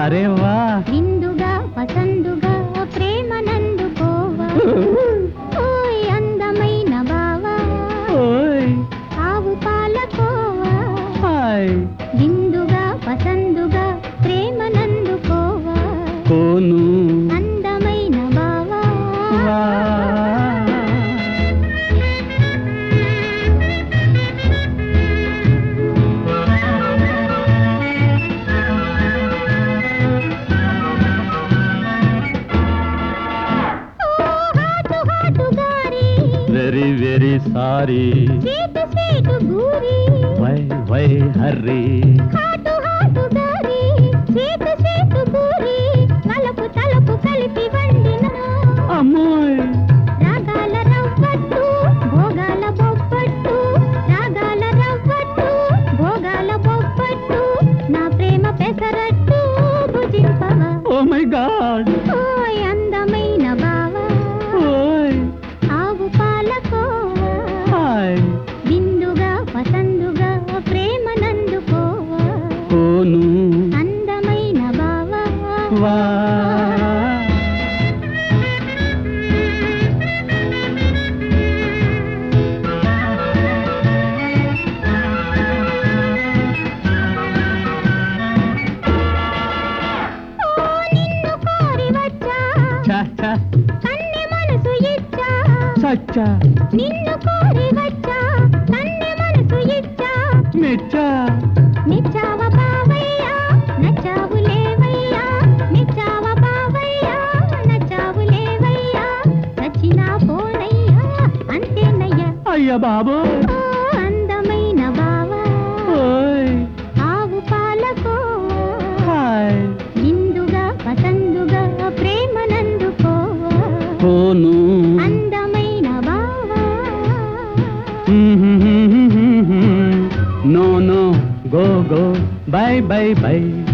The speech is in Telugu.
అరే వా విందుగా పసందుగా ప్రేమ నందుకోవా ఓయ్ అందమైన బావా ఓయ్ ఆవు పాలకోవా హాయ్ విందుగా పసందుగా ప్రేమ నందుకోవా కోను అందమైన బావా వా ఓ హాటు హాటు గారి very very sorry sweet sweet గూరి why why hurry hot hot గారి స్వీటు స్వీటు గూరి తలపు తలపు కలిపి వండిన అమ్మోయ్ రాగాల రవ్వట్టు భోగాల బొబ్బట్టు రాగాల రవ్వట్టు భోగాల బొబ్బట్టు నా ప్రేమ పెసరట్టు భుజింపవా ఓ మై గాడ్ ఓయ్ అందమైన బావా ఓయ్ ఆవు పాలకోవా హాయ్ విందుగా పసందుగా ప్రేమ నందుకోవా కోను అందమైన బావా వా ఓ నిన్ను కోరి వచ్చా చా చా కన్నె మనసు ఇచ్చా చచ్చా నిన్ను కోరి వచ్చా కన్నె మనసు ఇచ్చా మెచ్చా నిచ్చావ బావయ్యా నచ్చావు లేవయ్యా నిచ్చావ బావయ్యా నచ్చావు లేవయ్యా నచ్చినా పోనయ్యా అంతేనయ్యా అయ్య బాబు ఓ అందమైన బావా ఓయ్ ఆవు పాలకో హాయ్ ఇందుగా పసందుగా ప్రేమ నందుకోవా కోను అందమైన బావా no no go go bye bye by